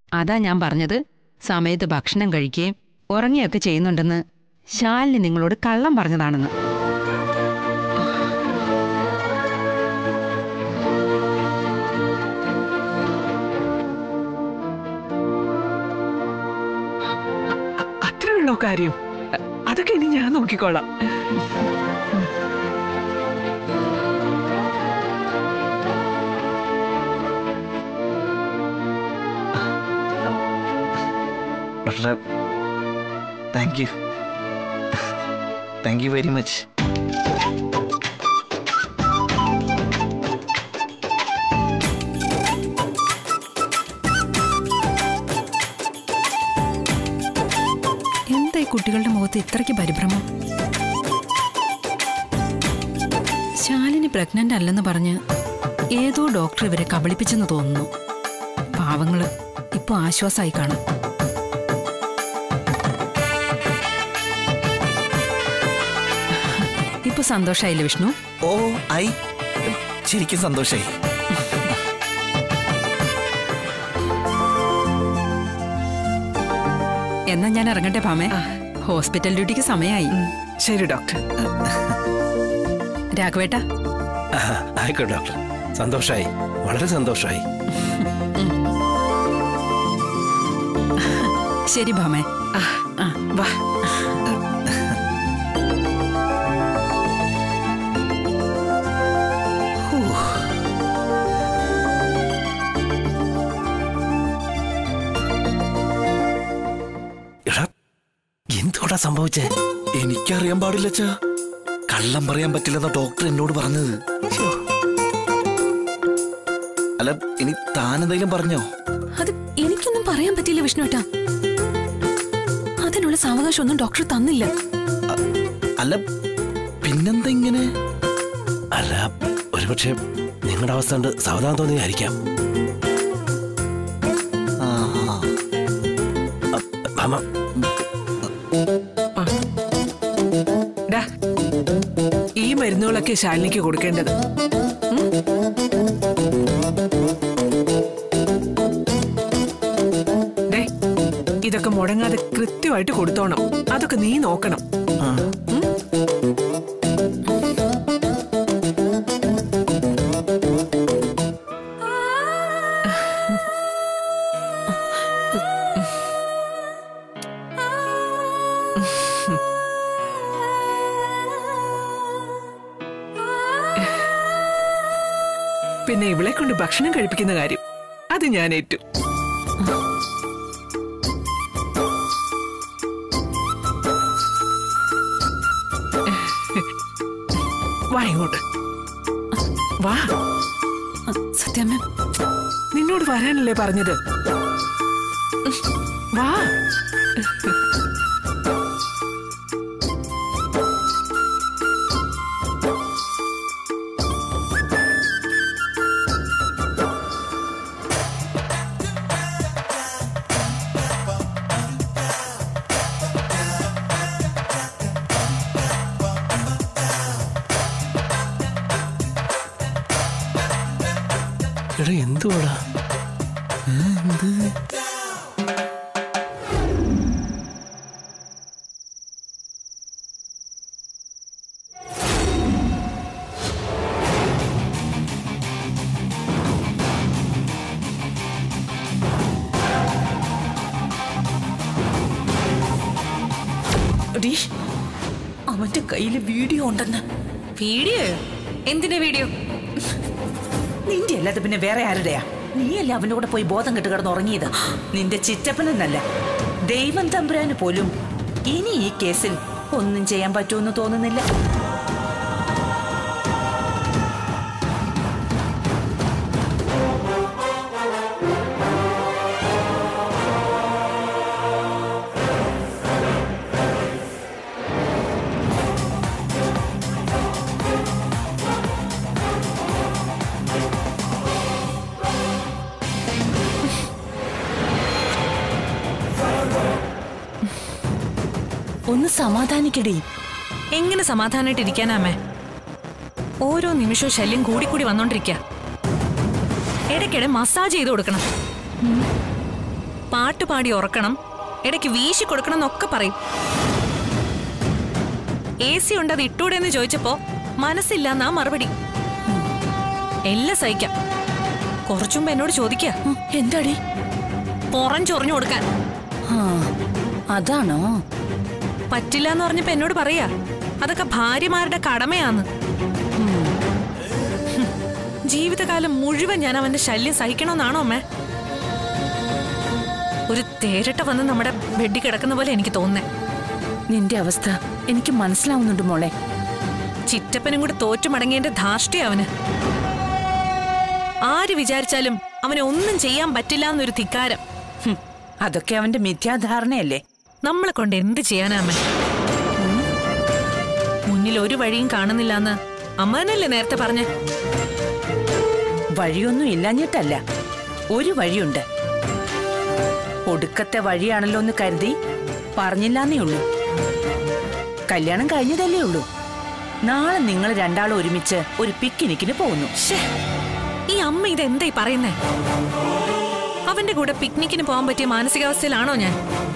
അതാ ഞാൻ പറഞ്ഞത് സമയത്ത് ഭക്ഷണം കഴിക്കുകയും ഉറങ്ങുകയൊക്കെ ചെയ്യുന്നുണ്ടെന്ന് ശാലിനി നിങ്ങളോട് കള്ളം പറഞ്ഞതാണെന്ന് അത്രേ ഉള്ളൂ കാര്യം അ- അതൊക്കെ ഇനി ഞാൻ നോക്കിക്കോളാം ഡോക്ടറെ thank you thank you very much എന്താ ഈ കുട്ടികളുടെ മുഖത്ത് ഇത്രയ്ക്ക് പരിഭ്രമം ശാലിനി പ്രഗ്നന്റ് അല്ലെന്ന് പറഞ്ഞ് ഏതോ ഡോക്ടർ ഇവരെ കബളിപ്പിച്ചെന്ന് തോന്നുന്നു പാവങ്ങള് ഇപ്പൊ ആശ്വാസമായി കാണും ഇപ്പൊ സന്തോഷായില്ലേ വിഷ്ണു ഓ ഐ ശരിക്കും സന്തോഷായി എന്നാ ഞാൻ ഇറങ്ങട്ടെ പാമേ ഹോസ്പിറ്റൽ ഡ്യൂട്ടിക്ക് സമയമായി ശരി ഡോക്ടർ രാഘവേട്ട ആ, ആയിക്കോട്ടെ ഡോക്ടർ സന്തോഷായി വളരെ സന്തോഷായി ശരി ഭാമേ ആ വാ എടാ എന്തോടാ സംഭവിച്ചേ എനിക്കറിയാൻ പാടില്ലച്ചാ കള്ളം പറയാൻ പറ്റില്ലെന്ന ഡോക്ടർ എന്നോട് പറഞ്ഞത് അല്ല ഇനി താൻ എന്തെങ്കിലും പറഞ്ഞോ അത് എനിക്കൊന്നും പറയാൻ പറ്റില്ല വിഷ്ണുവേട്ടാ അതിനുള്ള സാവകാശം ഒന്നും ഡോക്ടർ തന്നില്ല അല്ല പിന്നെന്താ ഇങ്ങനെ അല്ല ഒരുപക്ഷെ നിങ്ങളുടെ അവസ്ഥ കൊണ്ട് സാവധാനം തോന്നിയായിരിക്കാം ആ മാമ ഡാ ഈ മരുന്നുകളൊക്കെ ശാലിനിക്ക് കൊടുക്കേണ്ടത് ഉം? ദേ, ഇതൊക്കെ മുടങ്ങാതെ കൃത്യമായിട്ട് കൊടുത്തോണം അതൊക്കെ നീ നോക്കണം ഉം? പിന്നെ ഇവളെ കൊണ്ട് ഭക്ഷണം കഴിപ്പിക്കുന്ന കാര്യം അത് ഞാൻ ഏറ്റു വാ ഇങ്ങോട്ട് വാ സത്യാമ്മ നിന്നോട് വരാനല്ലേ പറഞ്ഞത് വാ എടാ എന്തുവാടാ ഡീ, അവന്റെ കയ്യില് വീഡിയോ ഉണ്ടെന്ന് വീഡിയോ എന്തിന്റെ വീഡിയോ നിന്റെ അല്ലാതെ പിന്നെ വേറെ ആരുടെയാ നീയല്ലേ അവന്റെ കൂടെ പോയി ബോധം കെട്ട് കിടന്ന് ഉറങ്ങിയത് നിന്റെ ചിറ്റപ്പനെന്നല്ല ദൈവം തമ്പുരാന് പോലും ഇനി ഈ കേസിൽ ഒന്നും ചെയ്യാൻ പറ്റുമെന്ന് തോന്നുന്നില്ല ഒന്ന് സമാധാനിക്കടി എങ്ങനെ സമാധാനമായിട്ട് ഇരിക്കാനാമേ ഓരോ നിമിഷവും ശല്യം കൂടിക്കൂടി വന്നോണ്ടിരിക്ക ഇടയ്ക്കിടെ മസാജ് ചെയ്ത് കൊടുക്കണം പാട്ട് പാടി ഉറക്കണം ഇടയ്ക്ക് വീശി കൊടുക്കണം എന്നൊക്കെ പറയും എ സി ഉണ്ട് അത് ഇട്ടൂടെ എന്ന് ചോദിച്ചപ്പോ മനസ്സില്ല എന്നാ മറുപടി ഉം. എല്ലാം സഹിക്കാം കുറച്ചുമ്പോ എന്നോട് ചോദിക്കുക ഉം, എന്താടി പുറം ചൊറിഞ്ഞു കൊടുക്കാൻ ആ അതാണോ പറ്റില്ല എന്ന് പറഞ്ഞപ്പോ എന്നോട് പറയാ അതൊക്കെ ഭാര്യമാരുടെ കടമയാന്ന് ഉം. ജീവിതകാലം മുഴുവൻ ഞാൻ അവന്റെ ശല്യം സഹിക്കണമെന്നാണോ അമ്മേ ഒരു തേരട്ട വന്ന് നമ്മുടെ ബെഡിൽ കിടക്കുന്ന പോലെ എനിക്ക് തോന്നുന്നേ നിന്റെ അവസ്ഥ എനിക്ക് മനസ്സിലാവുന്നുണ്ട് മോളെ ചിറ്റപ്പനും കൂടെ തോറ്റു മടങ്ങേണ്ട ധാർഷ്ട്യ അവന് ആര് വിചാരിച്ചാലും അവനെ ഒന്നും ചെയ്യാൻ പറ്റില്ല എന്നൊരു ധിക്കാരം ഹും, അതൊക്കെ അവന്റെ മിഥ്യാധാരണയല്ലേ നമ്മളെ കൊണ്ട് എന്ത് ചെയ്യാനാ അമ്മ മുന്നിൽ ഒരു വഴിയും കാണുന്നില്ല എന്ന് അമ്മ തന്നെയല്ലേ നേരത്തെ പറഞ്ഞേ വഴിയൊന്നും ഇല്ലാഞ്ഞിട്ടല്ല ഒരു വഴിയുണ്ട് ഒടുക്കത്തെ വഴിയാണല്ലോ എന്ന് കരുതി പറഞ്ഞില്ലാന്നേ ഉള്ളൂ കല്യാണം കഴിഞ്ഞതല്ലേ ഉള്ളൂ നാളെ നിങ്ങൾ രണ്ടാളും ഒരുമിച്ച് ഒരു പിക്നിക്കിന് പോകുന്നു ശ്ശേ, ഈ അമ്മ ഇതെന്തായി പറയുന്നേ അവന്റെ കൂടെ പിക്നിക്കിന് പോകാൻ പറ്റിയ മാനസികാവസ്ഥയിലാണോ ഞാൻ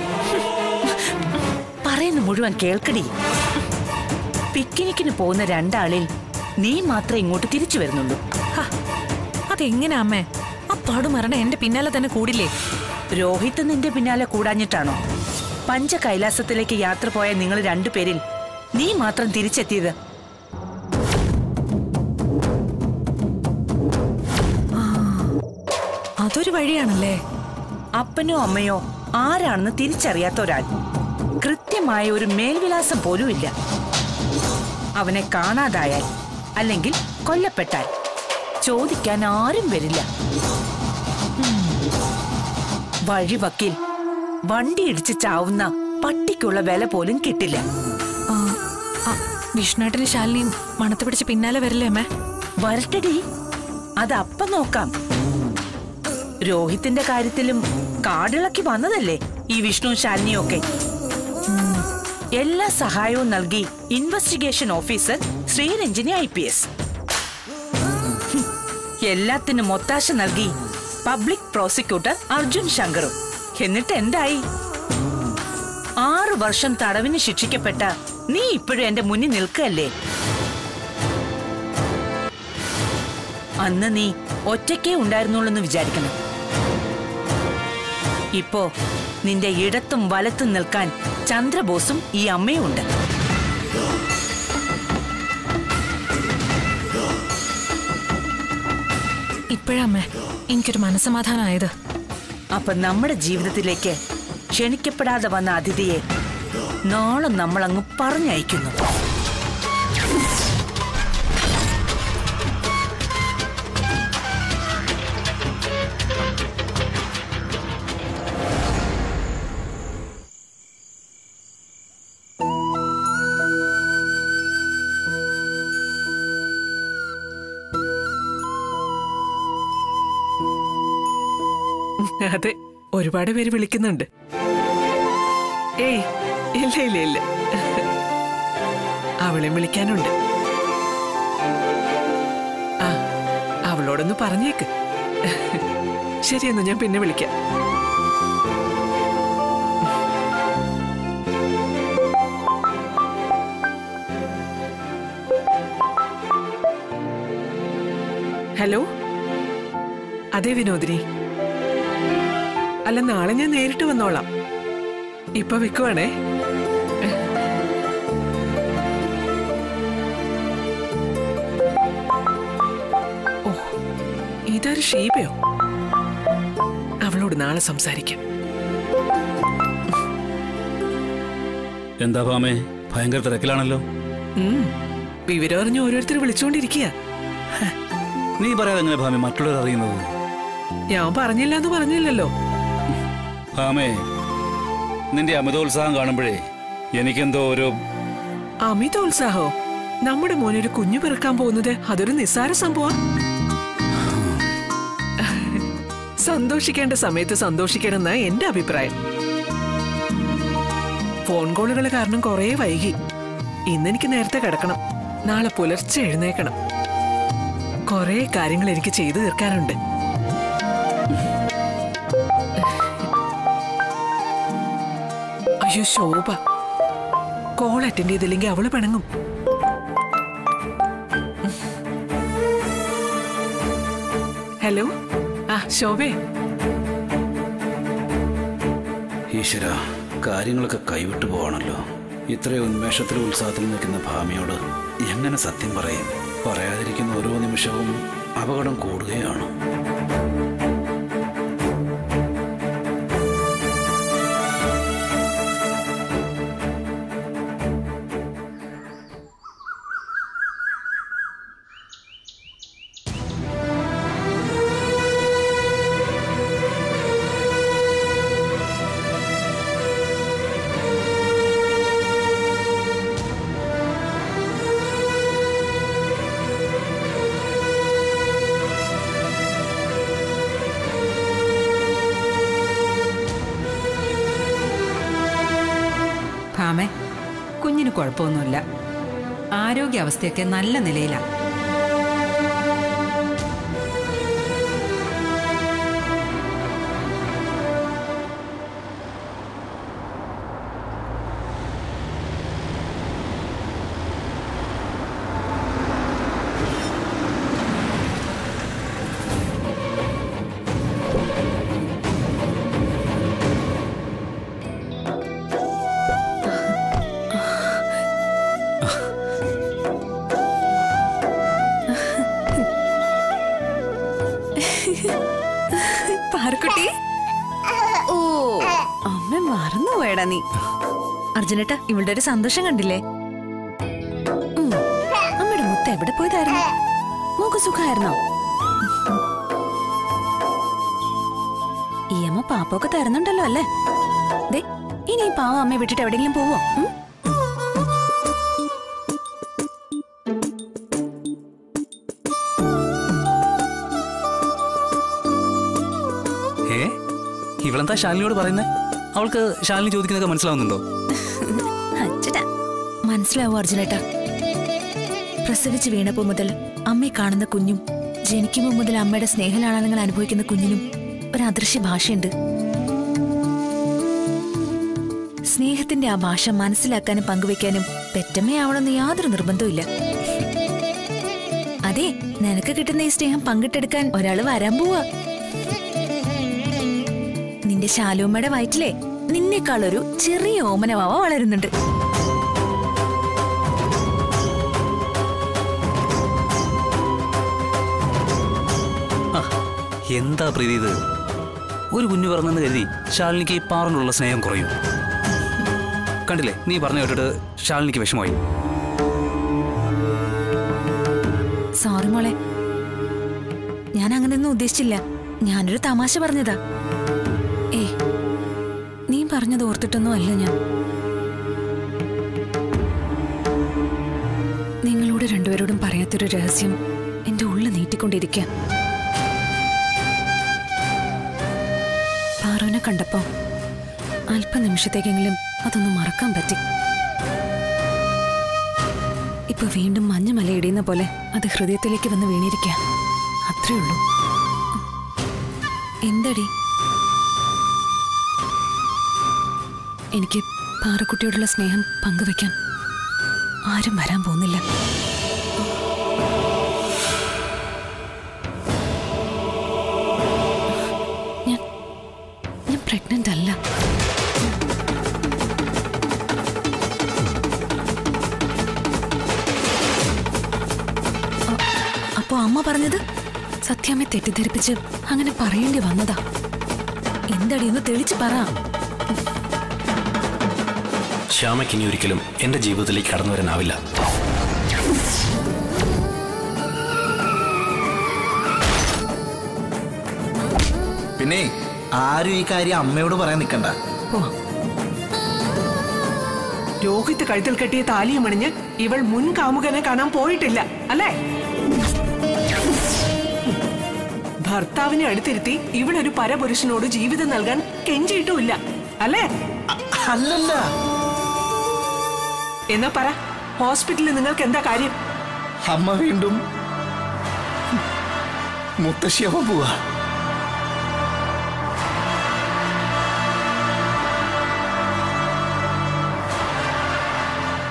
പറയുന്ന മുഴുവൻ കേൾക്കടി പിക്നിക്കിന് പോകുന്ന രണ്ടാളിൽ നീ മാത്രമേ ഇങ്ങോട്ട് തിരിച്ചു വരുന്നുള്ളൂ ഹ, അതെങ്ങനെയാ അമ്മേ ആ പാടുമരണ എന്റെ പിന്നാലെ തന്നെ കൂടില്ലേ രോഹിത് നിന്റെ പിന്നാലെ കൂടാഞ്ഞിട്ടാണോ പഞ്ച കൈലാസത്തിലേക്ക് യാത്ര പോയ നിങ്ങൾ രണ്ടുപേരിൽ നീ മാത്രം തിരിച്ചെത്തിയത് അതൊരു വഴിയാണല്ലേ അപ്പനോ അമ്മയോ ആരാണെന്ന് തിരിച്ചറിയാത്ത ഒരാൾ കൃത്യമായ ഒരു മേൽവിലാസം പോലും ഇല്ല അവനെ കാണാതായാൽ അല്ലെങ്കിൽ കൊല്ലപ്പെട്ടാൽ ചോദിക്കാൻ ആരും വരില്ല ഉം. വഴിവക്കിൽ വണ്ടി ഇടിച്ച് ചാവുന്ന പട്ടിക്കുള്ള വില പോലും കിട്ടില്ല ആ, ആ, വിഷ്ണുവേട്ടനും ശാലിനിയും മണത്ത് പിടിച്ച് പിന്നാലെ വരില്ലേ അമ്മേ വരട്ടടി അത് അപ്പം നോക്കാം രോഹിത്തിന്റെ കാര്യത്തിലും കാടിളക്കി വന്നതല്ലേ ഈ വിഷ്ണു ശാലിനിയും ഒക്കെ ഉം. എല്ലാ സഹായവും നൽകി investigation officer Sreeranjini I P S എല്ലാത്തിനും ഒത്താശ നൽകി പബ്ലിക് പ്രോസിക്യൂട്ടർ അർജുൻ ശങ്കറും എന്നിട്ട് എന്തായി ആറു വർഷം തടവിന് ശിക്ഷിക്കപ്പെട്ട നീ ഇപ്പോഴും എന്റെ മുന്നിൽ നിൽക്കല്ലേ അന്ന് നീ ഒറ്റയ്ക്കേ ഉണ്ടായിരുന്നുള്ളൂ എന്ന് വിചാരിക്കണം ഇപ്പോ നിന്റെ ഇടത്തും വലത്തും നിൽക്കാൻ ചന്ദ്രബോസും ഈ അമ്മയും ഉണ്ട് ഇപ്പോഴമ്മേ എനിക്കൊരു മനസ്സമാധാനമായത് അപ്പൊ നമ്മുടെ ജീവിതത്തിലേക്ക് ക്ഷണിക്കപ്പെടാതെ വന്ന അതിഥിയെ നാളെ നമ്മൾ അങ്ങ് പറഞ്ഞയക്കുന്നു അതെ ഒരുപാട് പേര് വിളിക്കുന്നുണ്ട് ഏയ് ഇല്ല ഇല്ല ഇല്ല അവളെ വിളിക്കാനുണ്ട് ആ അവളോടൊന്ന് പറഞ്ഞേക്ക് ശരിയെന്നാ ഞാൻ പിന്നെ വിളിക്കാം ഹലോ അതെ വിനോദിനി അല്ല നാളെ ഞാൻ നേരിട്ട് വന്നോളാം ഇപ്പൊ വെക്കുവാണേ ഓ ഇതൊരു ഷീബയോ അവളോട് നാളെ സംസാരിക്കാം എന്താ ഭാമേ ഭയങ്കര തിരക്കിലാണല്ലോ ഉം. വിവരം അറിഞ്ഞ് ഓരോരുത്തർ വിളിച്ചുകൊണ്ടിരിക്കുക നീ പറയാതെ എങ്ങനെ ഭാമേ മറ്റുള്ളവർ അറിയുന്നത് ഞാൻ പറഞ്ഞില്ല എന്ന് പറഞ്ഞില്ലല്ലോ ഭാമേ നിന്റെ അമിതോത്സാഹം കാണുമ്പോഴേ എനിക്കെന്തോ ഒരു അമിത ഉത്സാഹോ നമ്മുടെ മോനൊരു കുഞ്ഞു പിറക്കാൻ പോകുന്നത് അതൊരു നിസ്സാര സംഭവം സന്തോഷിക്കേണ്ട സമയത്ത് സന്തോഷിക്കണം എന്നാ എന്റെ അഭിപ്രായം ഫോൺ കോളുകൾ കാരണം കുറേ വൈകി ഇന്നെനിക്ക് നേരത്തെ കിടക്കണം നാളെ പുലർച്ചെ എഴുന്നേക്കണം കുറേ കാര്യങ്ങൾ എനിക്ക് ചെയ്തു തീർക്കാനുണ്ട് അയ്യോ ശോഭ കോൾ അറ്റൻഡ് ചെയ്തില്ലെങ്കിൽ അവള് പിണങ്ങും ഹലോ ആ ശോഭേ ഈശ്വര കാര്യങ്ങളൊക്കെ കൈവിട്ടു പോവാണല്ലോ ഇത്രയും ഉന്മേഷത്തിലും ഉത്സാഹത്തിലും നിൽക്കുന്ന ഭാമിയോട് എങ്ങനെ സത്യം പറയും പറയാതിരിക്കുന്ന ഓരോ നിമിഷവും അപകടം കൂടുകയാണ് ഭാമേ കുഞ്ഞിന് കുഴപ്പമൊന്നുമില്ല ആരോഗ്യാവസ്ഥയൊക്കെ നല്ല നിലയിലാണ് പാറക്കുട്ടി ഓ അമ്മ മറന്നുപോയടാ നീ അർജുനേട്ടാ ഇവളുടെ ഒരു സന്തോഷം കണ്ടില്ലേ ഉം. അമ്മയുടെ മുത്ത എവിടെ പോയതായിരുന്നു മോക്ക് സുഖമായിരുന്നോ ഈ അമ്മ പാപ്പൊക്കെ തരുന്നുണ്ടല്ലോ അല്ലേ ദേ ഇനി ഈ പാവം അമ്മയെ വിട്ടിട്ട് എവിടെയെങ്കിലും പോവോ ഉം? ഏ ഇവളെന്താ ശാലിനിയോട് പറയുന്നേ അവൾക്ക് ശാലിനി ചോദിക്കുന്നതൊക്കെ മനസ്സിലാവുന്നുണ്ടോ അച്ഛടാ മനസ്സിലാവോ അർജുനേട്ടാ പ്രസവിച്ച് വീണപ്പോ മുതൽ അമ്മയെ കാണുന്ന കുഞ്ഞും ജനിക്കുമ്പോൾ മുതൽ അമ്മയുടെ സ്നേഹലാളനങ്ങൾ അനുഭവിക്കുന്ന കുഞ്ഞിനും ഒരു അദൃശ്യ ഭാഷയുണ്ട് സ്നേഹത്തിന്റെ ആ ഭാഷ മനസ്സിലാക്കാനും പങ്കുവെക്കാനും പെറ്റമ്മയാവണമെന്ന് യാതൊരു നിർബന്ധവും അതെ നിനക്ക് കിട്ടുന്ന ഈ സ്നേഹം പങ്കിട്ടെടുക്കാൻ ഒരാള് വരാൻ പോവാ നിന്റെ ശാലുമ്മയുടെ വയറ്റിലെ നിന്നേക്കാളൊരു ചെറിയ ഓമനവാവ വളരുന്നുണ്ട് ആ, എന്താ പ്രീതി ഇത് ഒരു കുഞ്ഞു പറഞ്ഞെന്ന് കരുതി ശാലിനിക്ക് പാറിനുള്ള സ്നേഹം കുറയും കണ്ടില്ലേ നീ പറഞ്ഞു കേട്ടിട്ട് ശാലിനിക്ക് വിഷമമായി സോറി മോളെ ഞാൻ അങ്ങനെയൊന്നും ഉദ്ദേശിച്ചില്ല ഞാനൊരു തമാശ പറഞ്ഞതാ ഏ നീ പറഞ്ഞത് ഓർത്തിട്ടൊന്നും അല്ല ഞാൻ നിങ്ങളോട് രണ്ടുപേരോടും പറയാത്തൊരു രഹസ്യം എന്റെ ഉള്ളിൽ നീട്ടിക്കൊണ്ടിരിക്കുക പാറുവിനെ കണ്ടപ്പോ അല്പനിമിഷത്തേക്കെങ്കിലും അതൊന്ന് മറക്കാൻ പറ്റി ഇപ്പൊ വീണ്ടും മഞ്ഞുമല ഇടിയുന്ന പോലെ അത് ഹൃദയത്തിലേക്ക് വന്ന് വീണിരിക്കുക അത്രേ ഉള്ളൂ എന്തടി എനിക്ക് പാറക്കുട്ടിയോടുള്ള സ്നേഹം പങ്കുവെക്കാൻ ആരും വരാൻ പോകുന്നില്ല ഞാൻ ഞാൻ പ്രഗ്നന്റ് അല്ല അപ്പോ അമ്മ പറഞ്ഞത് സത്യാമ്മയെ തെറ്റിദ്ധരിപ്പിച്ച് അങ്ങനെ പറയേണ്ടി വന്നതാ എന്തടി ഒന്ന് തെളിച്ച് പറ ശ്യാമയ്ക്ക് ഇനി ഒരിക്കലും എന്റെ ജീവിതത്തിലേക്ക് കടന്നു വരാനാവില്ല പിന്നെ ആരും ഈ കാര്യം അമ്മയോട് പറയാൻ നിൽക്കണ്ട രോഹിത് കഴുത്തിൽ കെട്ടിയ താലിയും അണിഞ്ഞ് ഇവൾ മുൻ കാമുകനെ കാണാൻ പോയിട്ടില്ല അല്ലേ ഭർത്താവിനെ അടുത്തിരുത്തി ഇവളൊരു പരപുരുഷനോട് ജീവിതം നൽകാൻ കെഞ്ചിയിട്ടുമില്ല അല്ലേ അല്ലല്ല എന്നാ പറ ഹോസ്പിറ്റലിൽ നിങ്ങൾക്ക് എന്താ കാര്യം അമ്മ വീണ്ടും മുത്തശ്ശിയാവാൻ പോവാ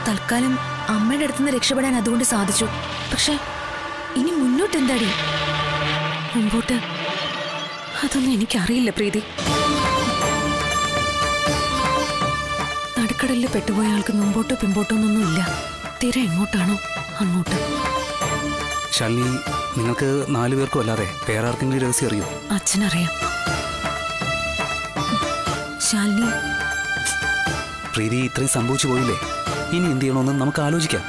തൽക്കാലം അമ്മയുടെ അടുത്തുനിന്ന് രക്ഷപ്പെടാൻ അതുകൊണ്ട് സാധിച്ചു പക്ഷെ ഇനി മുന്നോട്ട് എന്താടി മുമ്പോട്ട് അതൊന്നും എനിക്കറിയില്ല പ്രീതി നടുക്കടലിൽ പെട്ടുപോയ ആൾക്ക് മുമ്പോട്ടോ പിമ്പോട്ടോ ഒന്നൊന്നും ഇല്ല തിര എങ്ങോട്ടാണോ അങ്ങോട്ട് ശാലിനി നിങ്ങൾക്ക് നാലു പേർക്കും അല്ലാതെ വേറെ ആർക്കെങ്കിലും രഹസ്യം അറിയോ അച്ഛനറിയാം ശാലിനി പ്രീതി ഇത്രയും സംഭവിച്ചു പോയില്ലേ ഇനി എന്ത് ചെയ്യണമെന്ന് നമുക്ക് ആലോചിക്കാം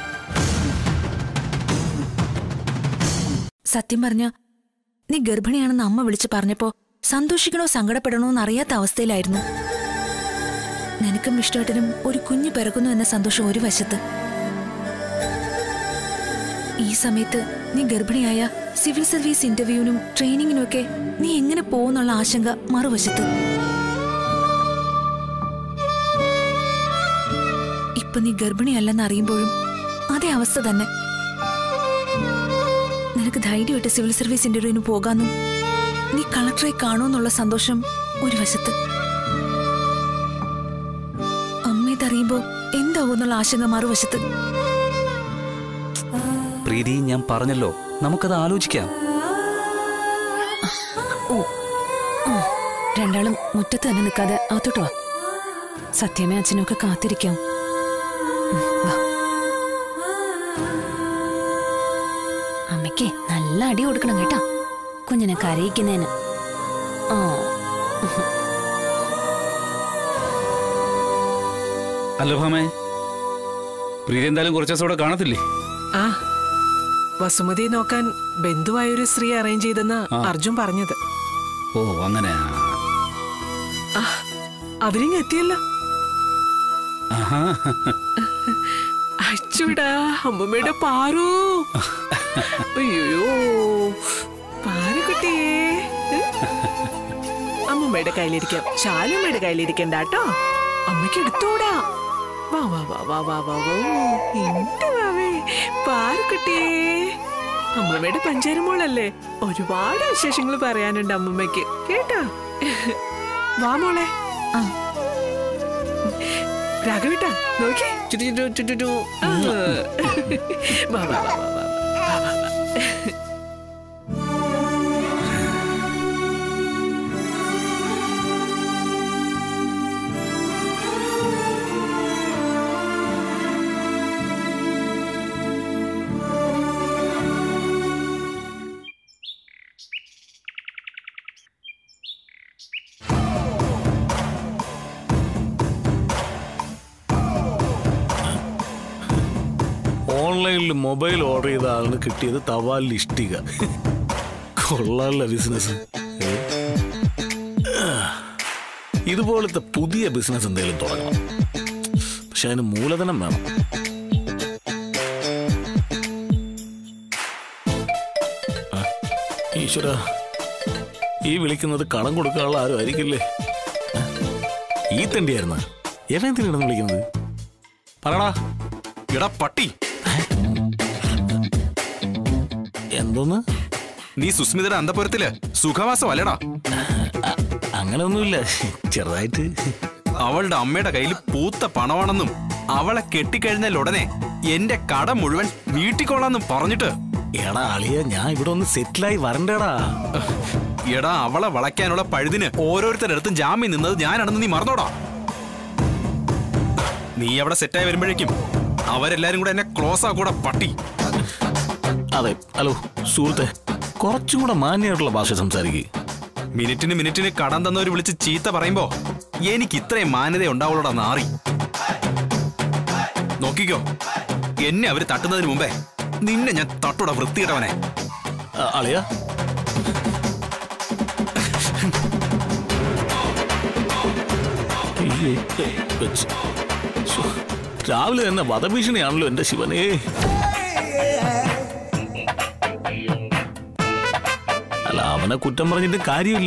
സത്യം പറഞ്ഞ നീ ഗർഭിണിയാണെന്ന് അമ്മ വിളിച്ചു പറഞ്ഞപ്പോ സന്തോഷിക്കണോ സങ്കടപ്പെടണോ എന്ന് അറിയാത്ത അവസ്ഥയിലായിരുന്നു നിനക്കും ഇഷ്ടമായിട്ടിനും ഒരു കുഞ്ഞ് പിറക്കുന്നു എന്ന സന്തോഷം ഒരു വശത്ത് ഈ സമയത്ത് നീ ഗർഭിണിയായ സിവിൽ സർവീസ് ഇന്റർവ്യൂവിനും ട്രെയിനിങ്ങിനും ഒക്കെ നീ എങ്ങനെ പോകുന്നുള്ള ആശങ്ക മറുവശത്ത് ഇപ്പൊ നീ ഗർഭിണിയല്ലെന്ന് അറിയുമ്പോഴും അതേ അവസ്ഥ തന്നെ നിനക്ക് ധൈര്യമായിട്ട് സിവിൽ സർവീസ് ഇന്റർവ്യൂവിന് പോകാന്നും നീ കളക്ടറെ കാണുമെന്നുള്ള സന്തോഷം ഒരു വശത്ത് അമ്മ ഇതറിയുമ്പോ എന്താവുമെന്നുള്ള ആശങ്ക മറുവശത്ത് പ്രീതി ഞാൻ പറഞ്ഞല്ലോ നമുക്കത് ആലോചിക്കാം ഓ ഉം. രണ്ടാളും മുറ്റത്ത് തന്നെ നിൽക്കാതെ അകത്തോട്ട് വാ സത്യമേ അച്ഛനൊക്കെ കാത്തിരിക്കാം ഉം, വാ. അമ്മയ്ക്ക് നല്ല അടി കൊടുക്കണം കേട്ടാ കുഞ്ഞിനെ കരയിക്കുന്നതിന് ആ അല്ല ഭാമേ പ്രീതി എന്തായാലും കുറച്ച് ദിവസം ഇവിടെ കാണത്തില്ലേ ആ വസുമതി നോക്കാൻ ബന്ധുവായൊരു സ്ത്രീ അറേഞ്ച് ചെയ്തെന്ന് ആ. അർജുൻ പറഞ്ഞത് ഓ അങ്ങനെ ആ അവരിങ്ങ് എത്തിയല്ലോ ആഹാ അച്ചുടാ അമ്മമ്മയുടെ പാറു അയ്യോ പാറുകുട്ടിയേ അമ്മമ്മയുടെ കയ്യിലിരിക്കാം ശാലുമ്മയുടെ കയ്യിലിരിക്കണ്ട കേട്ടോ അമ്മയ്ക്ക് എടുത്തോടാ വാ വാ വാ വാ വാ വാ വാ എന്ത് വാവേ പാറുകുട്ടിയേ അമ്മമ്മയുടെ പഞ്ചാരമോളല്ലേ ഒരുപാട് വിശേഷങ്ങൾ പറയാനുണ്ട് അമ്മമ്മയ്ക്ക് കേട്ടോ വാ മോളെ രാഘവിട്ടാ നോക്കി ചുറ്റു ചുറ്റു ചുറ്റു ചുറ്റു. ആ. വാ വാ വാ വാ വാ വാ വാ വാ ഓൺലൈനിൽ മൊബൈൽ ഓർഡർ ചെയ്ത ആളിന് കിട്ടിയത് തവാൽ ഇഷ്ടിക കൊള്ളാനുള്ള ബിസിനസ് ഇതുപോലത്തെ പുതിയ ബിസിനസ് എന്തെങ്കിലും തുടങ്ങണം പക്ഷെ അതിന് മൂലധനം വേണം ആ, ഈശ്വര ഈ വിളിക്കുന്നത് കടം കൊടുക്കാനുള്ള ആരും ആയിരിക്കില്ലേ ആ, ഈ തണ്ടിയായിരുന്ന എവൻ എന്തിനാണ് വിളിക്കുന്നത് പറടാ എടാ പട്ടി എന്തോന്ന് നീ സുസ്മിതയുടെ അന്തപുരത്തില് സുഖവാസം അല്ലടാ അങ്ങനെയൊന്നുമില്ല ചെറുതായിട്ട് അവളുടെ അമ്മയുടെ കയ്യിൽ പൂത്ത പണമാണെന്നും അവളെ കെട്ടിക്കഴിഞ്ഞാൽ ഉടനെ എന്റെ കട മുഴുവൻ വീട്ടിക്കൊള്ളാന്നും പറഞ്ഞിട്ട് എടാ അളിയ ഞാൻ ഇവിടെ ഒന്ന് സെറ്റിലായി വരണ്ടേടാ എടാ അവളെ വളയ്ക്കാനുള്ള പഴുതിന് ഓരോരുത്തരുടെ അടുത്തും ജാമ്യം നിന്നത് ഞാനാണെന്ന് നീ മറന്നോടാ നീ അവിടെ സെറ്റായി വരുമ്പോഴേക്കും അവരെല്ലാരും കൂടെ എന്നെ ക്ലോസ് ആക്കൂടാ പട്ടി അതെ ഹലോ സുഹൃത്തെ കുറച്ചും കൂടെ മാന്യമായിട്ടുള്ള ഭാഷ സംസാരിക്കുക മിനിറ്റിന് മിനിറ്റിന് കടം തന്നവർ വിളിച്ച് ചീത്ത പറയുമ്പോ എനിക്ക് ഇത്രയും മാന്യത ഉണ്ടാവുള്ളടാ നാറി നോക്കിക്കോ എന്നെ അവര് തട്ടുന്നതിന് മുമ്പേ നിന്നെ ഞാൻ തട്ടുട വൃത്തിയിട്ടവനെ അളിയ രാവിലെ തന്നെ വധഭീഷണിയാണല്ലോ എന്റെ ശിവനേ അല്ല അവനെ കുറ്റം പറഞ്ഞിട്ട് കാര്യമില്ല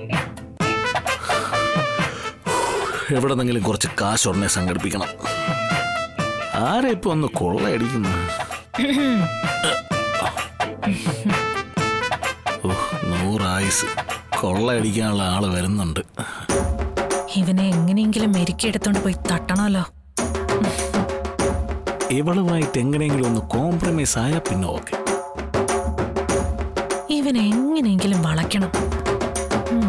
എവിടെന്നെങ്കിലും കുറച്ച് കാശ് ഉടനെ സംഘടിപ്പിക്കണം ആരാ ഇപ്പൊ ഒന്ന് കൊള്ളയടിക്കുന്നു ഓ, നൂറായുസ് കൊള്ളയടിക്കാനുള്ള ആള് വരുന്നുണ്ട് ഇവനെ എങ്ങനെയെങ്കിലും മെരുക്കിയെടുത്തോണ്ട് പോയി തട്ടണമല്ലോ ഇവളുമായിട്ട് എങ്ങനെയെങ്കിലും ഒന്ന് കോംപ്രമൈസ് ആയാൽ പിന്നെ ഓക്കെ ഇവൻ എങ്ങനെയെങ്കിലും വളയ്ക്കണം ഉം.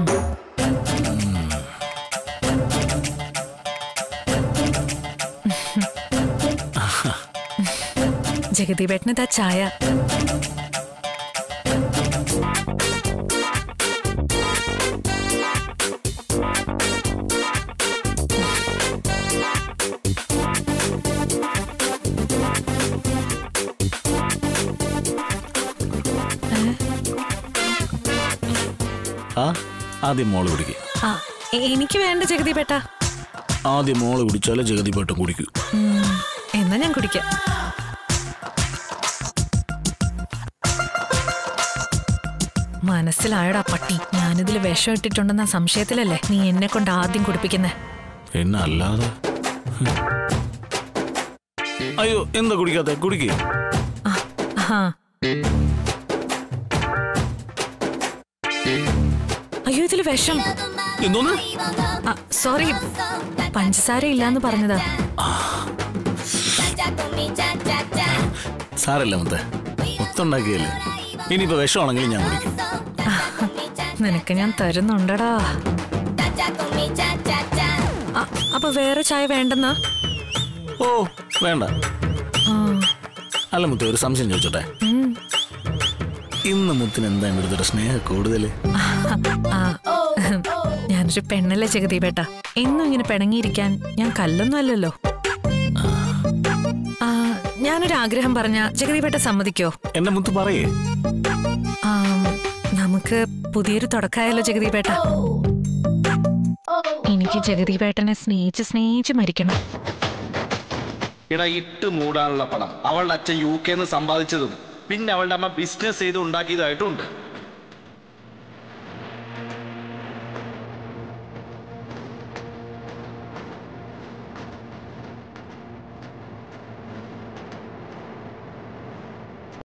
ജഗദീപേട്ടന് താ ചായ ആ ആദ്യം മോള് കുടിക്കുക ആ എ- എനിക്ക് വേണ്ട ജഗദീപേട്ട ആദ്യം മോള് കുടിച്ചാലേ ജഗതി പേട്ടും കുടിക്കൂ എന്നാ ഞാൻ കുടിക്കാം മനസ്സിലായടാ പട്ടി ഞാനിതിൽ വിഷം ഇട്ടിട്ടുണ്ടെന്ന സംശയത്തിലല്ലേ നീ എന്നെ കൊണ്ട് ആദ്യം കുടിപ്പിക്കുന്നേ പിന്നെ അല്ലാതെ ഹും. അയ്യോ എന്താ കുടിക്കാത്ത കുടിക്കേ ആ അയ്യോ ഇതിൽ വിഷം എന്തോന്ന് സോറി പഞ്ചസാര ഇല്ലാന്ന് പറഞ്ഞതാ സാരല്ല മുത്തേ മുത്തുണ്ടാക്കിയല്ലേ ഇനിയിപ്പോ വിഷമാണെങ്കിലും ഞാൻ കുടിക്കും നിനക്ക് ഞാൻ തരുന്നുണ്ടടാ അ- അപ്പൊ വേറെ ചായ വേണ്ടെന്നാ ഓ വേണ്ട ആ, അല്ല മുത്തേ ഒരു സംശയം ചോദിച്ചോട്ടെ ഉം. ഇന്ന് മുത്തിന് എന്താ എൻ്റെ അടുത്തൊരു സ്നേഹം കൂടുതൽ ആ, ഞാനൊരു പെണ്ണല്ലേ ജഗദീപേട്ട എന്നും ഇങ്ങനെ പിണങ്ങിയിരിക്കാൻ ഞാൻ കല്ലൊന്നും അല്ലല്ലോ ആ, ഞാനൊരു ആഗ്രഹം പറഞ്ഞ ജഗദീപേട്ട സമ്മതിക്കോ എന്റെ മുത്ത് പറയേ ആ, നമുക്ക് പുതിയൊരു തുടക്കമായല്ലോ ജഗദീപേട്ട എനിക്ക് ജഗദീപേട്ടനെ സ്നേഹിച്ച് സ്നേഹിച്ച് മരിക്കണം ഇട ഇട്ട് മൂടാനുള്ള പണം അവളുടെ അച്ഛൻ യു കെന്ന് സമ്പാദിച്ചതും പിന്നെ അവളുടെ അമ്മ ബിസിനസ് ചെയ്ത് ഉണ്ടാക്കിയതായിട്ടുണ്ട്